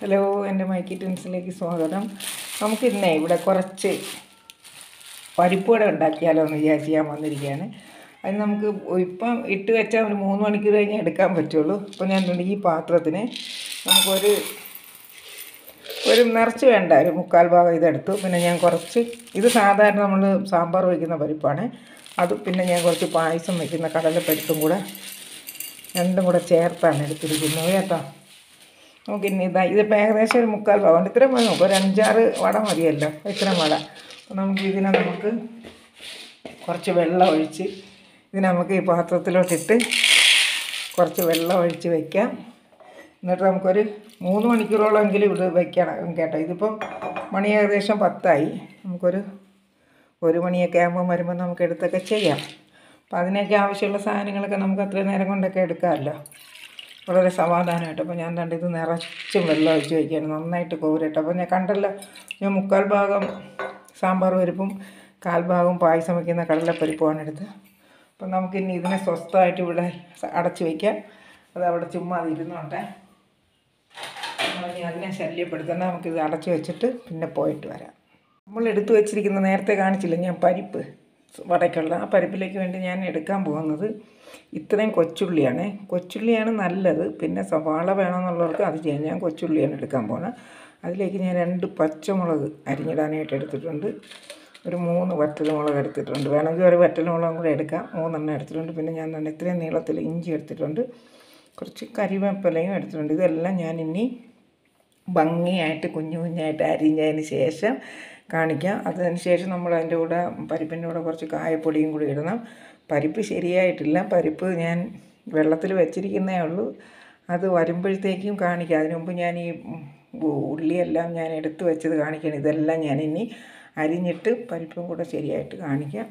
Hello എൻ്റെ മൈക്കി ടെൻസിലേക്ക് സ്വാഗതം നമുക്കിന്നേ ഇവിടെ കുറച്ച് പരിപ്പുവട ഉണ്ടാക്കിയാലോ എന്ന് വിചാരിച്ച് ഞാൻ വന്നിരിക്കുകയാണ് അത് നമുക്ക് ഇപ്പം ഇട്ട് വെച്ചാൽ ഒരു മൂന്ന് മണിക്കൂർ കഴിഞ്ഞ് എടുക്കാൻ പറ്റുള്ളൂ അപ്പോൾ ഞാൻ ദേ ഈ പാത്രത്തിന് നമുക്കൊരു ഒരു നിറച്ച് വേണ്ട ഒരു മുക്കാൽ ഭാഗം ഇതെടുത്തു പിന്നെ ഞാൻ കുറച്ച് ഇത് സാധാരണ നമ്മൾ സാമ്പാർ വയ്ക്കുന്ന പരിപ്പാണ് അത് പിന്നെ ഞാൻ കുറച്ച് പായസം വയ്ക്കുന്ന കടലപ്പരിപ്പും കൂടെ രണ്ടും കൂടെ ചേർത്താണ് എടുത്തിരിക്കുന്നത് കേട്ടോ നമുക്ക് ഇനി ഇതാ ഇതിപ്പോൾ ഏകദേശം ഒരു മുക്കാൽ ഭാഗം ഇത്രയും മതി നോക്കും ഒരു അഞ്ചാറ് വട മതിയല്ലോ ഇത്രയും വട അപ്പോൾ നമുക്ക് ഇതിനെ നമുക്ക് കുറച്ച് വെള്ളം ഒഴിച്ച് ഇതിനെ നമുക്ക് ഈ പാത്രത്തിലോട്ടിട്ട് കുറച്ച് വെള്ളം ഒഴിച്ച് വയ്ക്കാം എന്നിട്ട് നമുക്കൊരു മൂന്ന് മണിക്കൂറോളമെങ്കിലും ഇവിടെ വയ്ക്കണം കേട്ടോ ഇതിപ്പം മണി ഏകദേശം പത്തായി നമുക്കൊരു ഒരു മണിയൊക്കെ ആകുമ്പോൾ വരുമ്പോൾ നമുക്ക് എടുത്തൊക്കെ ചെയ്യാം അപ്പോൾ അതിനൊക്കെ ആവശ്യമുള്ള സാധനങ്ങളൊക്കെ നമുക്ക് അത്രയും നേരം കൊണ്ടൊക്കെ എടുക്കാമല്ലോ വളരെ സമാധാനമായിട്ട് അപ്പോൾ ഞാൻ കണ്ട് ഇത് നിറച്ചും വെള്ളം ഒഴിച്ച് വയ്ക്കുകയാണ് നന്നായിട്ട് കോരിട്ട് അപ്പോൾ ഞാൻ കണ്ടല്ലോ ഞാൻ മുക്കാൽ ഭാഗം സാമ്പാർ പരിപ്പും കാൽ ഭാഗം പായസം വയ്ക്കുന്ന കടലപ്പരിപ്പുമാണ് എടുത്ത് അപ്പോൾ നമുക്കിനി ഇതിനെ സ്വസ്ഥമായിട്ട് ഇവിടെ അടച്ച് വയ്ക്കാം അത് അവിടെ ചുമ്മാ അത് ഇരുന്നോട്ടെ നമ്മളിനി അതിനെ ശല്യപ്പെടുത്തണ്ട നമുക്കിത് അടച്ച് വെച്ചിട്ട് പിന്നെ പോയിട്ട് വരാം നമ്മൾ എടുത്തു വെച്ചിരിക്കുന്ന നേരത്തെ കാണിച്ചില്ല ഞാൻ പരിപ്പ് വടക്കുള്ള ആ പരിപ്പിലേക്ക് വേണ്ടി ഞാൻ എടുക്കാൻ പോകുന്നത് ഇത്രയും കൊച്ചുള്ളിയാണ് കൊച്ചുള്ളിയാണ് നല്ലത് പിന്നെ സവാള വേണമെന്നുള്ളവർക്ക് അത് ചെയ്യാം ഞാൻ കൊച്ചുള്ളിയാണ് എടുക്കാൻ പോകുന്നത് അതിലേക്ക് ഞാൻ രണ്ട് പച്ചമുളക് അരിഞ്ഞിടാനായിട്ട് എടുത്തിട്ടുണ്ട് ഒരു മൂന്ന് വറ്റൽമുളക് എടുത്തിട്ടുണ്ട് വേണമെങ്കിൽ ഒരു വറ്റൽമുളകും കൂടെ എടുക്കാം മൂന്നെണ്ണം എടുത്തിട്ടുണ്ട് പിന്നെ ഞാൻ തന്നെ ഇത്രയും നീളത്തിൽ ഇഞ്ചി എടുത്തിട്ടുണ്ട് കുറച്ച് കരിവേപ്പിലയും എടുത്തിട്ടുണ്ട് ഇതെല്ലാം ഞാൻ ഇനി ഭംഗിയായിട്ട് കുഞ്ഞു കുഞ്ഞായിട്ട് അരിഞ്ഞതിന് ശേഷം കാണിക്കാം അതിന് ശേഷം നമ്മൾ അതിൻ്റെ കൂടെ പരിപ്പിൻ്റെ കൂടെ കുറച്ച് കായപ്പൊടിയും കൂടി ഇടണം പരിപ്പ് ശരിയായിട്ടില്ല പരിപ്പ് ഞാൻ വെള്ളത്തിൽ വെച്ചിരിക്കുന്നേ ഉള്ളൂ അത് വരുമ്പോഴത്തേക്കും കാണിക്കാം അതിനു മുമ്പ് ഞാൻ ഈ ഉള്ളിയെല്ലാം ഞാൻ എടുത്ത് വെച്ചത് കാണിക്കണം ഇതെല്ലാം ഞാൻ ഇനി അരിഞ്ഞിട്ട് പരിപ്പും കൂടെ ശരിയായിട്ട് കാണിക്കാം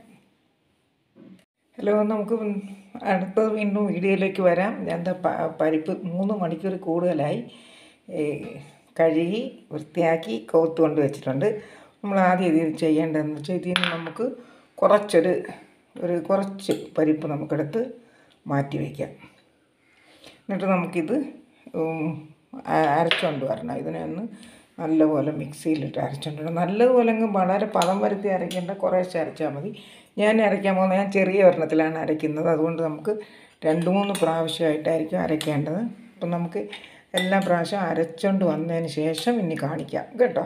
ഹലോ നമുക്ക് അടുത്തത് വീണ്ടും വീഡിയോയിലേക്ക് വരാം ഞാൻ ദാ പ പരിപ്പ് മൂന്ന് മണിക്കൂർ കൂടുതലായി ഏ, കഴുകി വൃത്തിയാക്കി കോത്ത് കൊണ്ട് വെച്ചിട്ടുണ്ട് നമ്മൾ ആദ്യം ഇതിൽ ചെയ്യേണ്ടതെന്ന് വെച്ചാൽ ഇതിൽ നിന്ന് നമുക്ക് കുറച്ചൊരു ഒരു കുറച്ച് പരിപ്പ് നമുക്കെടുത്ത് മാറ്റി വയ്ക്കാം എന്നിട്ട് നമുക്കിത് ഉം, അ- അരച്ചുകൊണ്ട് വരണം ഇതിനെ ഒന്ന് നല്ലപോലെ മിക്സിയിലിട്ട് അരച്ചുകൊണ്ട് വരണം നല്ലതുപോലെ അങ്ങ് വളരെ പദം വരുത്തി അരയ്ക്കേണ്ട കുറേശ്ശെ അരച്ചാൽ മതി ഞാൻ അരയ്ക്കാൻ പോകുന്നത് ഞാൻ ചെറിയ ഒരെണ്ണത്തിലാണ് അരയ്ക്കുന്നത് അതുകൊണ്ട് നമുക്ക് രണ്ട് മൂന്ന് പ്രാവശ്യമായിട്ടായിരിക്കും അരയ്ക്കേണ്ടത് അപ്പം നമുക്ക് എല്ലാ പ്രാവശ്യം അരച്ചുകൊണ്ട് വന്നതിന് ശേഷം ഇനി കാണിക്കാം കേട്ടോ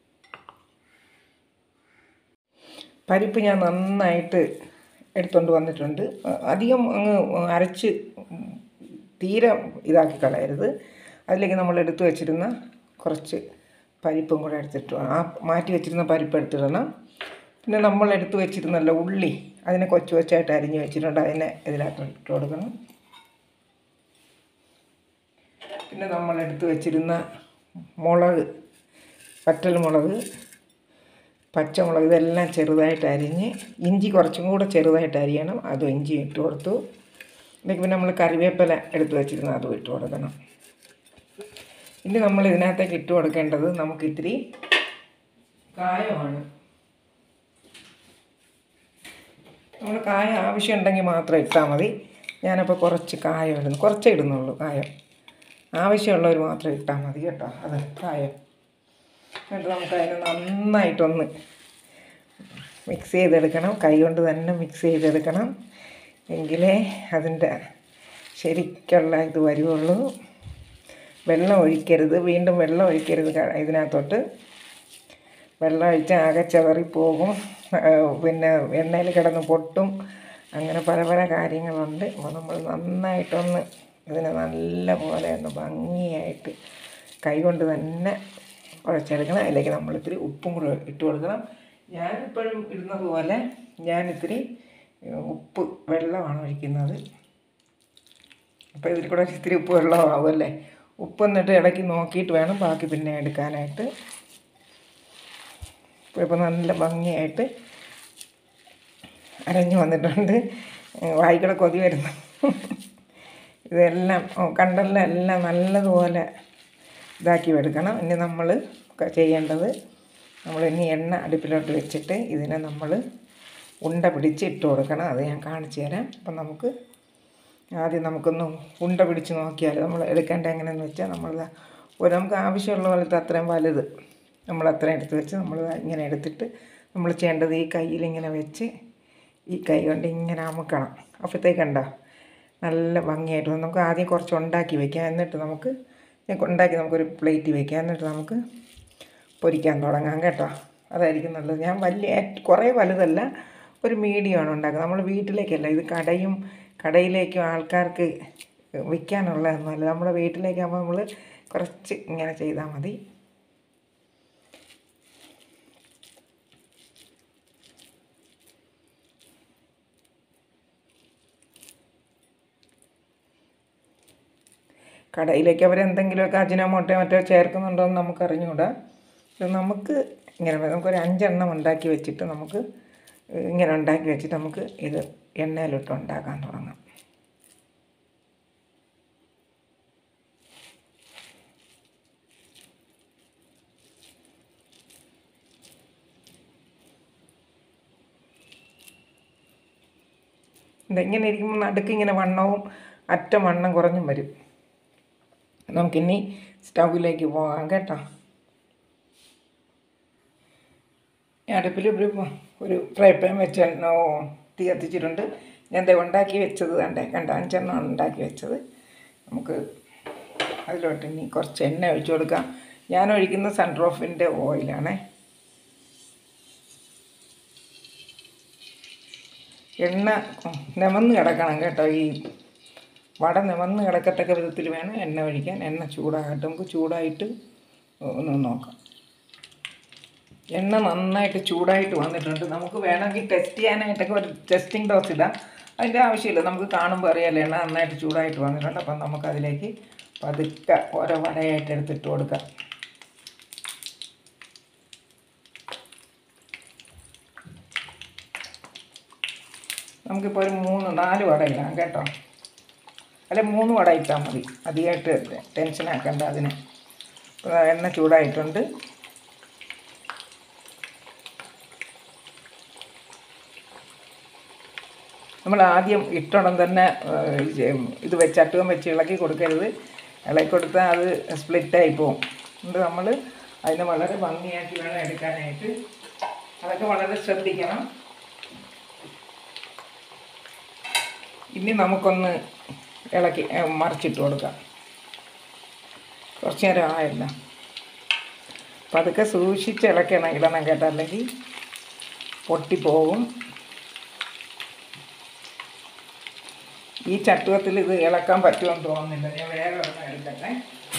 പരിപ്പ് ഞാൻ നന്നായിട്ട് എടുത്തുകൊണ്ട് വന്നിട്ടുണ്ട് അ- അധികം അങ്ങ് അരച്ച് തീരെ ഇതാക്കി കളയരുത് അതിലേക്ക് നമ്മൾ എടുത്തു വെച്ചിരുന്ന കുറച്ച് പരിപ്പും കൂടെ എടുത്തിട്ട് വേണം. ആ മാറ്റി വെച്ചിരുന്ന പരിപ്പ് എടുത്തിടണം പിന്നെ നമ്മൾ എടുത്തു വെച്ചിരുന്നല്ലോ ഉള്ളി അതിനെ കൊച്ചു കൊച്ചായിട്ട് അരിഞ്ഞ് വെച്ചിട്ടുണ്ട് അതിനെ ഇതിനകത്ത് ഇട്ട് കൊടുക്കണം പിന്നെ നമ്മൾ എടുത്തു വെച്ചിരുന്ന മുളക് വറ്റൽ മുളക് പച്ചമുളക് ഇതെല്ലാം ചെറുതായിട്ട് അരിഞ്ഞ് ഇഞ്ചി കുറച്ചും കൂടെ ചെറുതായിട്ട് അരിയണം അതും ഇഞ്ചി ഇട്ട് കൊടുത്തു ഇല്ലെങ്കിൽ പിന്നെ നമ്മൾ കറിവേപ്പില എടുത്ത് വെച്ചിരുന്ന അതും ഇട്ട് കൊടുക്കണം ഇനി നമ്മൾ ഇതിനകത്തേക്ക് ഇട്ട് കൊടുക്കേണ്ടത് നമുക്ക് ഇത്തിരി കായമാണ് നമ്മൾ കായ ആവശ്യമുണ്ടെങ്കിൽ മാത്രം ഇട്ടാൽ മതി ഞാനപ്പോൾ കുറച്ച് കായം ഇടുന്നു കുറച്ചേ ഇടുന്നുള്ളൂ കായം ആവശ്യമുള്ളവർ മാത്രം ഇട്ടാൽ മതി കേട്ടോ അത് കായം എന്നിട്ട് നമുക്ക് അതിനെ നന്നായിട്ടൊന്ന് മിക്സ് ചെയ്തെടുക്കണം കൈ കൊണ്ട് തന്നെ മിക്സ് ചെയ്തെടുക്കണം എങ്കിലേ അതിൻ്റെ ശരിക്കുള്ള ഇത് വരുവുള്ളൂ വെള്ളം ഒഴിക്കരുത് വീണ്ടും വെള്ളം ഒഴിക്കരുത് ക- ഇതിനകത്തോട്ട് വെള്ളം ഒഴിച്ച് ആകെ ചെതറിപ്പോകും ആ, പിന്നെ എണ്ണയിൽ കിടന്ന് പൊട്ടും അങ്ങനെ പല പല കാര്യങ്ങളുണ്ട് അപ്പോൾ നമ്മൾ നന്നായിട്ടൊന്ന് ഇതിനെ നല്ല പോലെ ഒന്ന് ഭംഗിയായിട്ട് കൈകൊണ്ട് തന്നെ കുഴച്ചെടുക്കണം അതിലേക്ക് നമ്മൾ ഇത്തിരി ഉപ്പും കൂടെ ഇട്ട് കൊടുക്കണം ഞാൻ ഇപ്പോഴും ഇടുന്നത് പോലെ ഞാൻ ഇത്തിരി ഉപ്പ് വെള്ളമാണ് ഒഴിക്കുന്നത് അപ്പോൾ ഇതിൽ കൂടെ ഇത്തിരി ഉപ്പ് വെള്ളമാവുമല്ലേ ഉപ്പ് എന്നിട്ട് ഇടയ്ക്ക് നോക്കിയിട്ട് വേണം ബാക്കി പിന്നെ എടുക്കാനായിട്ട് ഇപ്പോൾ ഇപ്പോൾ നല്ല ഭംഗിയായിട്ട് അരഞ്ഞു വന്നിട്ടുണ്ട് വായിക്കൂടെ കൊതി വരുന്നു ഇതെല്ലാം ഓ, കണ്ടല്ലോ എല്ലാം നല്ലതുപോലെ ഇതാക്കി എടുക്കണം ഇനി നമ്മൾ ചെയ്യേണ്ടത് നമ്മൾ ഇനി എണ്ണ അടുപ്പിലോട്ട് വെച്ചിട്ട് ഇതിനെ നമ്മൾ ഉണ്ട പിടിച്ച് ഇട്ട് കൊടുക്കണം അത് ഞാൻ കാണിച്ചു തരാം അപ്പം നമുക്ക് ആദ്യം നമുക്കൊന്ന് ഉണ്ട പിടിച്ച് നോക്കിയാൽ നമ്മൾ എടുക്കേണ്ട എങ്ങനെയെന്ന് വെച്ചാൽ നമ്മൾ ഒരു നമുക്ക് ആവശ്യമുള്ള പോലത്തെ അത്രയും വലുത് നമ്മൾ അത്രയും എടുത്ത് വെച്ച് നമ്മൾ ഇങ്ങനെ എടുത്തിട്ട് നമ്മൾ ചെയ്യേണ്ടത് ഈ കയ്യിൽ ഇങ്ങനെ വെച്ച് ഈ കൈ കൊണ്ട് ഇങ്ങനെ അമുക്കണം അപ്പോഴത്തേക്കുണ്ടോ നല്ല ഭംഗിയായിട്ട് വരും. നമുക്ക് ആദ്യം കുറച്ച് ഉണ്ടാക്കി വെക്കാം എന്നിട്ട് നമുക്ക് ഞാൻ ഉണ്ടാക്കി നമുക്കൊരു പ്ലേറ്റ് വെക്കാം എന്നിട്ട് നമുക്ക് പൊരിക്കാൻ തുടങ്ങാം കേട്ടോ അതായിരിക്കും നല്ലത് ഞാൻ വലിയ കുറേ വലുതല്ല ഒരു മീഡിയമാണ് ഉണ്ടാക്കുന്നത് നമ്മൾ വീട്ടിലേക്കല്ല ഇത് കടയും കടയിലേക്കും ആൾക്കാർക്ക് വിൽക്കാനുള്ളതൊന്നുമല്ല നമ്മുടെ വീട്ടിലേക്കാകുമ്പോൾ നമ്മൾ കുറച്ച് ഇങ്ങനെ ചെയ്താൽ മതി കടയിലേക്ക് അവരെന്തെങ്കിലുമൊക്കെ അജിനോമോട്ടോ മറ്റോ ചേർക്കുന്നുണ്ടോ എന്ന് നമുക്ക് അറിഞ്ഞുകൂടാ ഇത് നമുക്ക് ഇങ്ങനെ മതി. നമുക്കൊരു അഞ്ചെണ്ണം ഉണ്ടാക്കി വെച്ചിട്ട് നമുക്ക് ഇങ്ങനെ ഉണ്ടാക്കി വെച്ചിട്ട് നമുക്ക് ഇത് എണ്ണയിലിട്ട് ഉണ്ടാക്കാൻ തുടങ്ങാം ഇതിങ്ങനെ ഇരിക്കുമ്പോൾ നടുക്ക് ഇങ്ങനെ വണ്ണവും അറ്റം വണ്ണം കുറഞ്ഞും വരും നമുക്കിനി സ്റ്റൗവിലേക്ക് പോകാം കേട്ടോ ഞാൻ അടുപ്പിൽ ഒരു ഒരു ഫ്രൈ പാൻ വെച്ച് എണ്ണ തീ കത്തിച്ചിട്ടുണ്ട് ഞാൻ ദേ ഉണ്ടാക്കി വെച്ചത് കണ്ടേ കണ്ട അഞ്ചെണ്ണമാണ് ഉണ്ടാക്കി വെച്ചത് നമുക്ക് അതിലോട്ട് ഇനി കുറച്ച് എണ്ണ ഒഴിച്ചു കൊടുക്കാം ഞാൻ ഒഴിക്കുന്ന സൺഡ്രോഫിൻ്റെ ഓയിലാണേ എണ്ണ നിമന്ന് കിടക്കണം കേട്ടോ ഈ വട നിമന്ന് കിടക്കത്തക്ക വിധത്തിൽ വേണം എണ്ണ ഒഴിക്കാൻ എണ്ണ ചൂടാകട്ടെ നമുക്ക് ചൂടായിട്ട് ഒന്ന് നോക്കാം എണ്ണ നന്നായിട്ട് ചൂടായിട്ട് വന്നിട്ടുണ്ട് നമുക്ക് വേണമെങ്കിൽ ടെസ്റ്റ് ചെയ്യാനായിട്ടൊക്കെ ഒരു ടെസ്റ്റിംഗ് ഡോസ് ഇടാം അതിൻ്റെ ആവശ്യമില്ല നമുക്ക് കാണുമ്പോൾ അറിയാലോ എണ്ണ നന്നായിട്ട് ചൂടായിട്ട് വന്നിട്ടുണ്ട് അപ്പം നമുക്കതിലേക്ക് പതുക്കെ ഓരോ വടയായിട്ട് എടുത്തിട്ട് കൊടുക്കാം നമുക്കിപ്പോൾ ഒരു മൂന്ന് നാല് വട ഇടാം കേട്ടോ അല്ലെ മൂന്ന് വട ഇട്ടാൽ മതി അധികമായിട്ട് ടെൻഷൻ ആക്കണ്ട അതിന് ഇപ്പോൾ എണ്ണ ചൂടായിട്ടുണ്ട് നമ്മൾ ആദ്യം ഇട്ടോടം തന്നെ ഏഹ്, ഇത് വെച്ച് ചട്ടുകം വെച്ച് ഇളക്കി കൊടുക്കരുത് ഇളക്കി കൊടുത്താൽ അത് സ്പ്ലിറ്റായി പോകും അതുകൊണ്ട് നമ്മൾ അതിനെ വളരെ ഭംഗിയാക്കി വേണം എടുക്കാനായിട്ട് അതൊക്കെ വളരെ ശ്രദ്ധിക്കണം ഇനി നമുക്കൊന്ന് ഇളക്കി ഏ, മറിച്ചിട്ട് കൊടുക്കാം കുറച്ച് നേരം ആയല്ല പതുക്കെ സൂക്ഷിച്ച് ഇളക്കണം ഇടണം കേട്ടോ അല്ലെങ്കിൽ പൊട്ടിപ്പോകും ഈ ചട്ടുവത്തിൽ ഇത് ഇളക്കാൻ പറ്റുമെന്ന് തോന്നുന്നില്ല ഞാൻ വേറെ ഒരെണ്ണം എടുക്കട്ടെ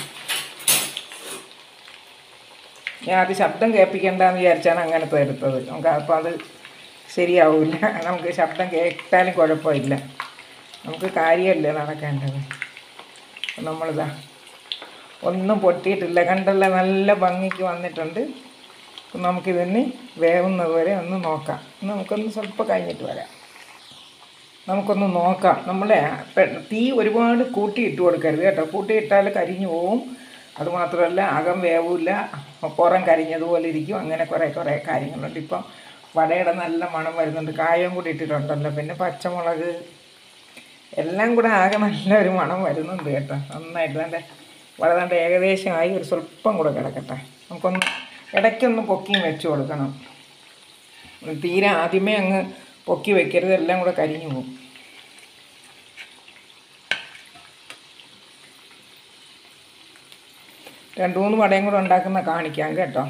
ഞാൻ അത് ശബ്ദം കേൾപ്പിക്കണ്ടെന്ന് വിചാരിച്ചാണ് അങ്ങനത്തെ എടുത്തത് നമുക്ക് അപ്പോൾ അത് ശരിയാവില്ല നമുക്ക് ശബ്ദം കേട്ടാലും കുഴപ്പമില്ല നമുക്ക് കാര്യമല്ലേ നടക്കേണ്ടത് അപ്പം നമ്മളിതാ ഒന്നും പൊട്ടിയിട്ടില്ല കണ്ടല്ല നല്ല ഭംഗിക്ക് വന്നിട്ടുണ്ട് അപ്പം നമുക്കിതിന് വേവുന്നത് വരെ ഒന്ന് നോക്കാം ഇന്ന് നമുക്കൊന്ന് സ്വല്പം കഴിഞ്ഞിട്ട് വരാം നമുക്കൊന്ന് നോക്കാം നമ്മളെ പെ- തീ ഒരുപാട് കൂട്ടിയിട്ട് കൊടുക്കരുത് കേട്ടോ കൂട്ടിയിട്ടാൽ കരിഞ്ഞു പോവും അതുമാത്രമല്ല അകം വേവില്ല പുറം കരിഞ്ഞതുപോലെ ഇരിക്കും അങ്ങനെ കുറേ കുറേ കാര്യങ്ങളുണ്ട് ഇപ്പം വടയുടെ നല്ല മണം വരുന്നുണ്ട് കായം കൂടി ഇട്ടിട്ടുണ്ടല്ലോ പിന്നെ പച്ചമുളക് എല്ലാം കൂടെ ആകെ നല്ലൊരു മണം വരുന്നുണ്ട് കേട്ടോ നന്നായിട്ട് നല്ല വളരെ നല്ല ഏകദേശമായി ഒരു സ്വല്പം കൂടെ കിടക്കട്ടെ നമുക്കൊന്ന് ഇടയ്ക്കൊന്ന് പൊക്കിയും വെച്ച് കൊടുക്കണം തീരെ ആദ്യമേ അങ്ങ് പൊക്കി വെക്കരുത് എല്ലാം കൂടെ കരിഞ്ഞു പോകും രണ്ട് മൂന്ന് വടയും കൂടെ ഉണ്ടാക്കുന്ന കാണിക്കാം കേട്ടോ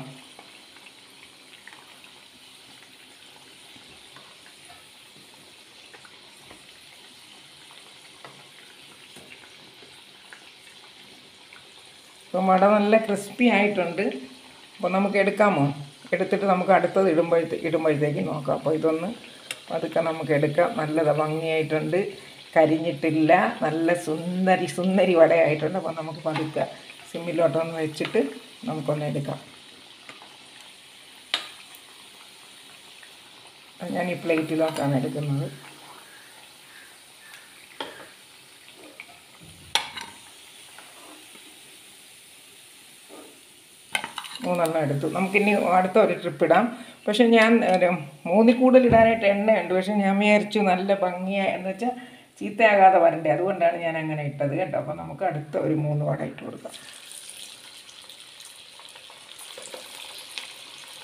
ഇപ്പം വട നല്ല ക്രിസ്പി ആയിട്ടുണ്ട് അപ്പോൾ നമുക്ക് എടുക്കാമോ എടുത്തിട്ട് നമുക്ക് അടുത്തത് ഇടുമ്പോഴത്തേ ഇടുമ്പോഴത്തേക്ക് നോക്കാം അപ്പോൾ ഇതൊന്ന് പതുക്കെ നമുക്ക് എടുക്കാം നല്ലത് ഭംഗിയായിട്ടുണ്ട് കരിഞ്ഞിട്ടില്ല നല്ല സുന്ദരി സുന്ദരി വടയായിട്ടുണ്ട് അപ്പോൾ നമുക്ക് പതുക്കെ സിമ്മിലോട്ടൊന്ന് വെച്ചിട്ട് നമുക്കൊന്ന് എടുക്കാം അപ്പോൾ ഞാൻ ഈ പ്ലേറ്റിലോട്ടാണ് എടുക്കുന്നത് മൂന്നെണ്ണം എടുത്തു നമുക്കിനി അടുത്ത ഒരു ട്രിപ്പ് ഇടാം പക്ഷെ ഞാൻ ഒരു മൂന്നിൽ കൂടുതൽ ഇടാനായിട്ട് എണ്ണയുണ്ട് പക്ഷെ ഞാൻ വിചാരിച്ചു നല്ല ഭംഗിയായി എന്ന് വെച്ചാൽ ചീത്തയാകാതെ വരണ്ടേ അതുകൊണ്ടാണ് ഞാൻ അങ്ങനെ ഇട്ടത് കേട്ടോ അപ്പോൾ നമുക്ക് അടുത്ത ഒരു മൂന്ന് വട ഇട്ട് കൊടുക്കാം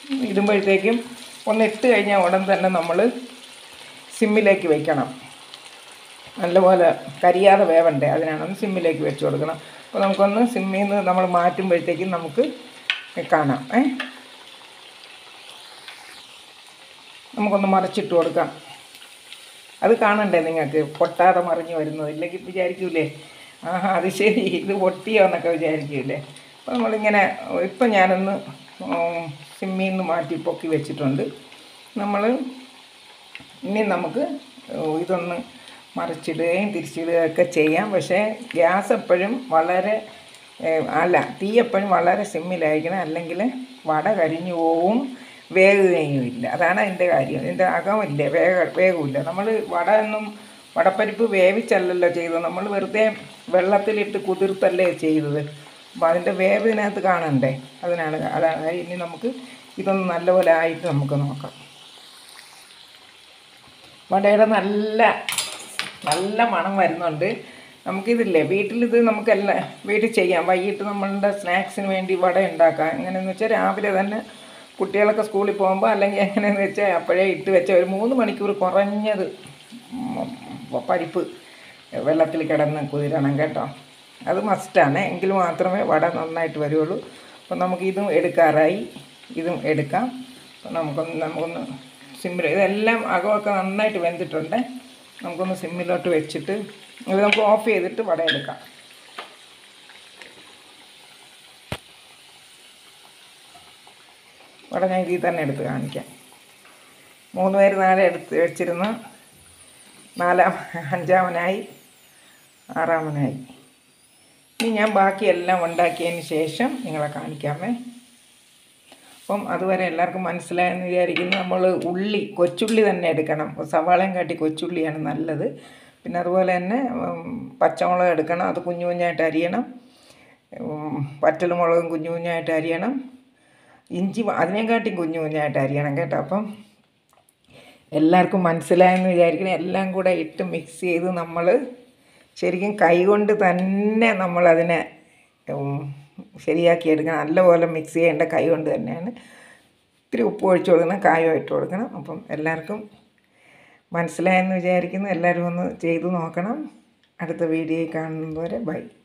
ഇടുമ്പോഴത്തേക്കും ഒന്ന് ഇട്ട് കഴിഞ്ഞാൽ ഉടൻ തന്നെ നമ്മൾ സിമ്മിലേക്ക് വയ്ക്കണം നല്ലപോലെ കരിയാതെ വേവണ്ടേ അതിനാണ് സിമ്മിലേക്ക് വെച്ച് കൊടുക്കണം അപ്പോൾ നമുക്കൊന്ന് സിമ്മിൽ നിന്ന് നമ്മൾ മാറ്റുമ്പോഴത്തേക്കും നമുക്ക് കാണാം ഏ നമുക്കൊന്ന് മറിച്ചിട്ട് കൊടുക്കാം അത് കാണണ്ടേ നിങ്ങൾക്ക് പൊട്ടാതെ മറിഞ്ഞ് വരുന്നത് ഇല്ലെങ്കിൽ വിചാരിക്കൂലേ ആഹാ അത് ശരി ഇത് പൊട്ടിയോ എന്നൊക്കെ വിചാരിക്കൂലേ അപ്പോൾ നമ്മളിങ്ങനെ ഇപ്പം ഞാനൊന്ന് സിമ്മിൽ നിന്ന് മാറ്റി പൊക്കി വെച്ചിട്ടുണ്ട് നമ്മൾ ഇനി നമുക്ക് ഇതൊന്ന് മറിച്ചിടുകയും തിരിച്ചിടുകയും ഒക്കെ ചെയ്യാം പക്ഷേ ഗ്യാസ് എപ്പോഴും വളരെ ഏഹ്, അല്ല തീ എപ്പോഴും വളരെ സിമ്മിലായിരിക്കണം അല്ലെങ്കിൽ വട കരിഞ്ഞു പോവും വേകുകയും ഇല്ല അതാണ് അതിൻ്റെ കാര്യം ഇതിൻ്റെ അകമില്ലേ വേഗ വേഗമില്ല നമ്മൾ വട ഒന്നും വടപ്പരിപ്പ് വേവിച്ചല്ലല്ലോ ചെയ്തത് നമ്മൾ വെറുതെ വെള്ളത്തിലിട്ട് കുതിർത്തല്ലേ ചെയ്തത് അപ്പോൾ അതിൻ്റെ വേവ് ഇതിനകത്ത് കാണണ്ടേ അതിനാണ് അതാണ് ഇനി നമുക്ക് ഇതൊന്ന് നല്ലപോലെ ആയിട്ട് നമുക്ക് നോക്കാം വടയുടെ നല്ല നല്ല മണം വരുന്നുണ്ട് നമുക്കിതില്ലേ വീട്ടിലിത് നമുക്കെല്ലാം വീട്ടിൽ ചെയ്യാം വൈകിട്ട് നമ്മളുടെ സ്നാക്സിന് വേണ്ടി വട ഉണ്ടാക്കാം എങ്ങനെയെന്ന് വെച്ചാൽ രാവിലെ തന്നെ കുട്ടികളൊക്കെ സ്കൂളിൽ പോകുമ്പോൾ അല്ലെങ്കിൽ എങ്ങനെയെന്ന് വെച്ചാൽ അപ്പോഴേ ഇട്ട് വെച്ച ഒരു മൂന്ന് മണിക്കൂർ കുറഞ്ഞത് ഉം, പരിപ്പ് വെള്ളത്തിൽ കിടന്ന് കുതിരണം കേട്ടോ അത് മസ്റ്റാണ് എങ്കിൽ മാത്രമേ വട നന്നായിട്ട് വരുള്ളൂ അപ്പോൾ നമുക്ക് ഇതും എടുക്കാറായി ഇതും എടുക്കാം അപ്പോൾ നമുക്കൊന്ന് നമുക്കൊന്ന് സിമ്മിൽ ഇതെല്ലാം അകമൊക്കെ നന്നായിട്ട് വെന്തിട്ടുണ്ട് നമുക്കൊന്ന് സിമ്മിലോട്ട് വെച്ചിട്ട് ഇത് നമുക്ക് ഓഫ് ചെയ്തിട്ട് വട എടുക്കാം വട ഞാൻ ഇതിൽ തന്നെ എടുത്ത് കാണിക്കാം മൂന്ന് പേര് നാളെ എടുത്ത് വെച്ചിരുന്നു നാലാം അഞ്ചാമനായി ആറാമനായി ഇനി ഞാൻ ബാക്കിയെല്ലാം ഉണ്ടാക്കിയതിന് ശേഷം നിങ്ങളെ കാണിക്കാമേ അപ്പം അതുവരെ എല്ലാവർക്കും മനസ്സിലായെന്ന് വിചാരിക്കുന്നു നമ്മൾ ഉള്ളി കൊച്ചുള്ളി തന്നെ എടുക്കണം സവാളയും കാട്ടി കൊച്ചുള്ളിയാണ് നല്ലത് പിന്നെ അതുപോലെ തന്നെ ഉം, പച്ചമുളക് എടുക്കണം അത് കുഞ്ഞു കുഞ്ഞായിട്ട് അരിയണം ഉം, വറ്റൽമുളകും കുഞ്ഞു കുഞ്ഞായിട്ട് അരിയണം ഇഞ്ചി വ- അതിനെക്കാട്ടിയും കുഞ്ഞു കുഞ്ഞായിട്ട് അരിയണം കേട്ടോ അപ്പം എല്ലാവർക്കും മനസ്സിലായെന്ന് വിചാരിക്കണം എല്ലാം കൂടെ ഇട്ട് മിക്സ് ചെയ്ത് നമ്മൾ ശരിക്കും കൈകൊണ്ട് തന്നെ നമ്മളതിനെ ഉം, ശരിയാക്കി എടുക്കണം നല്ലപോലെ മിക്സ് ചെയ്യേണ്ട കൈ കൊണ്ട് തന്നെയാണ് ഇത്തിരി ഉപ്പ് ഒഴിച്ച് കൊടുക്കണം കായം ഇട്ട് കൊടുക്കണം അപ്പം എല്ലാവർക്കും മനസ്സിലായെന്ന് വിചാരിക്കുന്നു എല്ലാവരും ഒന്ന് ചെയ്തു നോക്കണം അടുത്ത വീഡിയോയിൽ കാണുന്നതുവരെ ബൈ